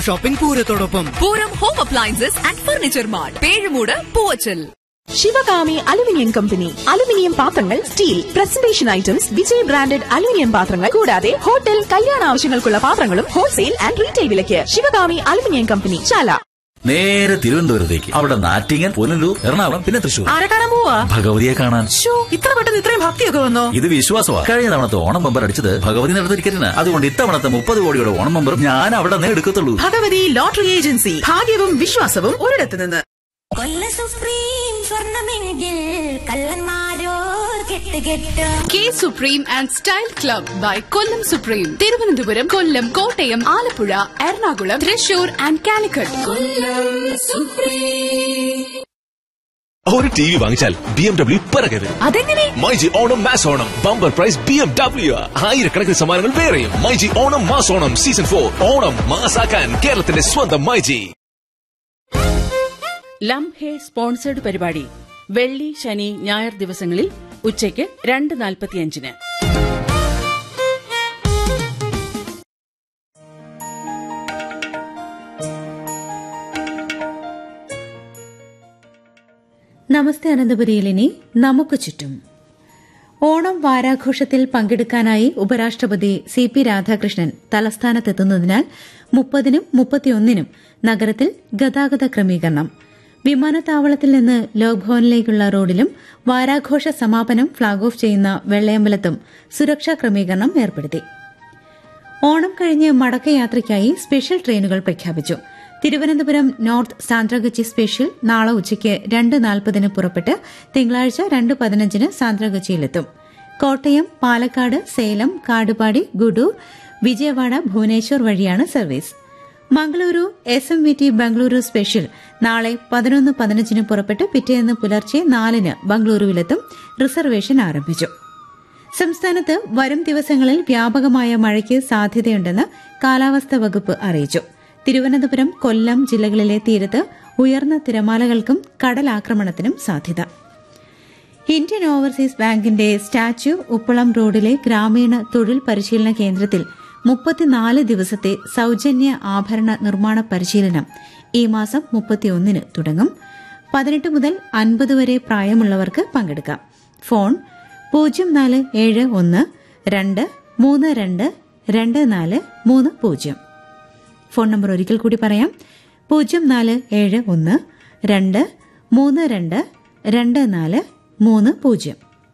shopping പൂരത്തോടൊപ്പം Pooram home appliances and furniture mart Pezhumoodu Poovachal Sivakami aluminium company aluminium പാത്രങ്ങൾ steel presentation items Vijay branded aluminium പാത്രങ്ങൾ കൂടാതെ hotel കല്യാണ ആവശ്യങ്ങൾക്കുള്ള പാത്രങ്ങളും ഹോൾസെയിൽ ആൻഡ് റീറ്റെയിൽ വിലയ്ക്ക് ശിവകാമി അലുമിനിയം കമ്പനി ചാല നേരെ തിരുവനന്തപുരത്തേക്ക് അവിടെ നാറ്റിങ്ങൻ പുനലൂർ എറണാകുളം പിന്നെ തൃശൂർ ആരെ കാണാൻ പോവാ ഭഗവതിയെ കാണാൻ ഷോ ഇത്ര പെട്ടെന്ന് ഇത്രയും ഭക്തിയൊക്കെ വന്നോ ഇത് വിശ്വാസമാണ് കഴിഞ്ഞ തവണത്തെ ഓണം ബമ്പർ അടിച്ചത് ഭഗവതി നടത്ത ടിക്കറ്റിന് അതുകൊണ്ട് ഇത്തവണത്തെ മുപ്പത് കോടിയുടെ ഓണം ബമ്പർ ഞാൻ അവിടെ നിന്ന് എടുക്കത്തുള്ളൂ ഭഗവതി ലോട്ടറി ഏജൻസി ഭാഗ്യവും വിശ്വാസവും ഒരിടത്ത് നിന്ന് കൊല്ല സുപ്രീം സ്വർണമെങ്കിൽ കള്ളന്മാരോർ കെട്ട് കെട്ട് K supreme and style club by Kollam supreme Thiruvananthapuram Kollam Kottayam Alappuzha Ernakulam Thrissur and Calicut ഒരു ടി വി വാങ്ങിച്ചാൽ ബി എം ഡബ്ല്യു പിറകെ വരും അതെങ്ങനെ myG Onam mass Onam bumper prize B M W ആയിരക്കണക്കിന് സമ്മാനങ്ങൾ വേറെയും myG Onam mass Onam season for Onam മാസാക്കാൻ കേരളത്തിന്റെ സ്വന്തം മൈജി ലം ഹേ സ്പോൺസേഡ് പരിപാടി വെള്ളി ശനി ഞായർ ദിവസങ്ങളിൽ ഉച്ചയ്ക്ക് രണ്ട് നാൽപ്പത്തിയഞ്ചിന് നമസ്തേ അനന്തപുരിയിലിനി നമുക്ക് ചുറ്റും ഓണം വാരാഘോഷത്തിൽ പങ്കെടുക്കാനായി ഉപരാഷ്ട്രപതി സി പി രാധാകൃഷ്ണൻ തലസ്ഥാനത്തെത്തുന്നതിനാൽ മുപ്പതിനും മുപ്പത്തിയൊന്നിനും നഗരത്തിൽ ഗതാഗത ക്രമീകരണം വിമാനത്താവളത്തിൽ നിന്ന് ലോക്ഭവനിലേക്കുള്ള റോഡിലും വാരാഘോഷ സമാപനം ഫ്ളാഗ് ഓഫ് ചെയ്യുന്ന വെള്ളയമ്പലത്തും സുരക്ഷാ ക്രമീകരണം ഏർപ്പെടുത്തി ഓണം കഴിഞ്ഞ് മടക്കയാത്രയ്ക്കായി സ്പെഷ്യൽ ട്രെയിനുകൾ പ്രഖ്യാപിച്ചു തിരുവനന്തപുരം നോർത്ത് സാന്ത്രഗച്ചി സ്പെഷ്യൽ നാളെ ഉച്ചയ്ക്ക് രണ്ട് നാൽപ്പതിന് പുറപ്പെട്ട് തിങ്കളാഴ്ച രണ്ട് പതിനഞ്ചിന് സാന്ത്രഗച്ചിയിലെത്തും കോട്ടയം പാലക്കാട് സേലം കാടുപാടി ഗുഡൂർ വിജയവാഡ ഭുവനേശ്വർ വഴിയാണ് service Mangaluru S M V T Bengaluru special നാളെ പതിനൊന്ന് പതിനഞ്ചിന് പുറപ്പെട്ട് പിറ്റേന്ന് പുലർച്ചെ നാലിന് ബംഗളൂരുവിലെത്തും റിസർവേഷൻ ആരംഭിച്ചു സംസ്ഥാനത്ത് വരും ദിവസങ്ങളിൽ വ്യാപകമായ മഴയ്ക്ക് സാധ്യതയുണ്ടെന്ന് കാലാവസ്ഥാ വകുപ്പ് അറിയിച്ചു തിരുവനന്തപുരം കൊല്ലം ജില്ലകളിലെ തീരത്ത് ഉയർന്ന തിരമാലകൾക്കും കടലാക്രമണത്തിനും സാധ്യത ഇന്ത്യൻ ഓവർസീസ് ബാങ്കിന്റെ സ്റ്റാച്യു ഉപ്പളം റോഡിലെ ഗ്രാമീണ തൊഴിൽ പരിശീലന കേന്ദ്രത്തിൽ മുപ്പത്തിനാല് ദിവസത്തെ സൌജന്യ ആഭരണ നിർമ്മാണ പരിശീലനം ഈ മാസം മുപ്പത്തിയൊന്നിന് തുടങ്ങും പതിനെട്ട് മുതൽ അൻപത് വരെ പ്രായമുള്ളവർക്ക് പങ്കെടുക്കാം ഫോൺ പൂജ്യം നാല് ഏഴ് ഒന്ന് രണ്ട് മൂന്ന് രണ്ട് രണ്ട് നാല് മൂന്ന് പൂജ്യം ഫോൺ നമ്പർ ഒരിക്കൽ കൂടി പറയാം പൂജ്യം നാല് ഏഴ് ഒന്ന് രണ്ട് മൂന്ന് രണ്ട് രണ്ട് നാല് മൂന്ന് പൂജ്യം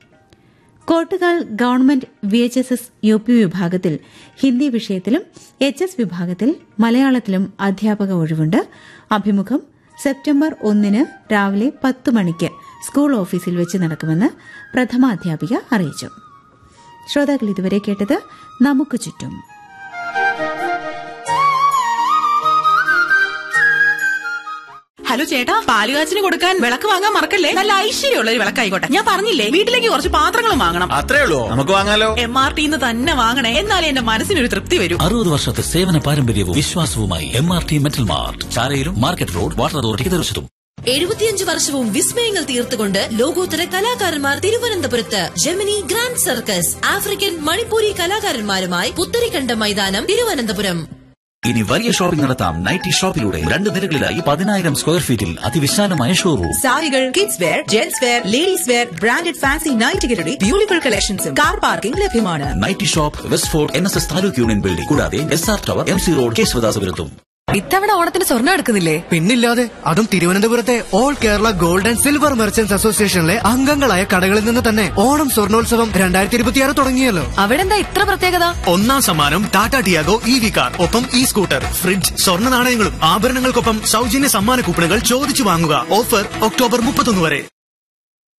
Kottukal government V H S S U P വിഭാഗത്തിൽ ഹിന്ദി വിഷയത്തിലും എച്ച് എസ് വിഭാഗത്തിൽ മലയാളത്തിലും അധ്യാപക ഒഴിവുണ്ട് അഭിമുഖം സെപ്റ്റംബർ ഒന്നിന് രാവിലെ പത്ത് മണിക്ക് സ്കൂൾ ഓഫീസിൽ വെച്ച് നടക്കുമെന്ന് പ്രഥമാധ്യാപിക അറിയിച്ചു ശ്രോതാക്കൾ ഇതുവരെ കേട്ടത് നമുക്ക് ചുറ്റും ഹലോ ചേട്ടാ പാലുകാച്ചിന് കൊടുക്കാൻ വിളക്ക് വാങ്ങാൻ മറക്കല്ലേ നല്ല ഐശ്വര്യമുള്ള ഒരു വിളക്കായിക്കോട്ടെ ഞാൻ പറഞ്ഞില്ലേ വീട്ടിലേക്ക് കുറച്ച് പാത്രങ്ങളും വാങ്ങണം അത്രേ ഉള്ളൂ നമുക്ക് വാങ്ങാലോ എം ആർ ടിന്ന് തന്നെ വാങ്ങണേ എന്നാലേ എന്റെ മനസ്സിനൊരു തൃപ്തി വരൂ അറുപത് വർഷത്തെ സേവന പാരമ്പര്യവും വിശ്വാസവുമായി M R T metal mart ചാലയിലും മാർക്കറ്റ് റോഡ് വാട്ടർ അതോറിറ്റിക്ക് തീർച്ചയായിട്ടും എഴുപത്തിയഞ്ച് വർഷവും വിസ്മയങ്ങൾ തീർത്തുകൊണ്ട് ലോകോത്തര കലാകാരന്മാർ തിരുവനന്തപുരത്ത് Gemini grand circus African Manipuri കലാകാരന്മാരുമായി പുത്തരിക്കണ്ട മൈതാനം തിരുവനന്തപുരം ഇനി വലിയ ഷോപ്പിംഗ് നടത്താം നൈറ്റി ഷോപ്പിലൂടെ രണ്ട് നിരകളിലായി പതിനായിരം സ്ക്വയർ ഫീറ്റിൽ അതിവിശാലമായ ഷോറൂം സാരികൾ kids wear gents wear ladies wear branded fancy നൈറ്റുകളുടെ ബ്യൂട്ടിഫുൾ കളക്ഷൻസും കാർ പാർക്കിംഗ് ലഭ്യമാണ് nightie shop west fort N S S taluk union building കൂടാതെ S R tower M C road കേശവദാസപുരത്തും ഇത്തവണ ഓണത്തിന് സ്വർണ്ണം എടുക്കുന്നില്ലേ പിന്നില്ലാതെ അതും തിരുവനന്തപുരത്തെ all Kerala gold and silver merchants അസോസിയേഷനിലെ അംഗങ്ങളായ കടകളിൽ നിന്ന് തന്നെ ഓണം സ്വർണോത്സവം രണ്ടായിരത്തി ഇരുപത്തിയാറ് തുടങ്ങിയല്ലോ അവിടെ എന്താ ഇത്ര പ്രത്യേകത ഒന്നാം സമ്മാനം Tata Tiago E V car ഒപ്പം ഇ സ്കൂട്ടർ ഫ്രിഡ്ജ് സ്വർണ്ണ നാണയങ്ങളും ആഭരണങ്ങൾക്കൊപ്പം സൗജന്യ സമ്മാന കൂപ്പണുകൾ ചോദിച്ചു വാങ്ങുക ഓഫർ ഒക്ടോബർ മുപ്പത്തൊന്ന് വരെ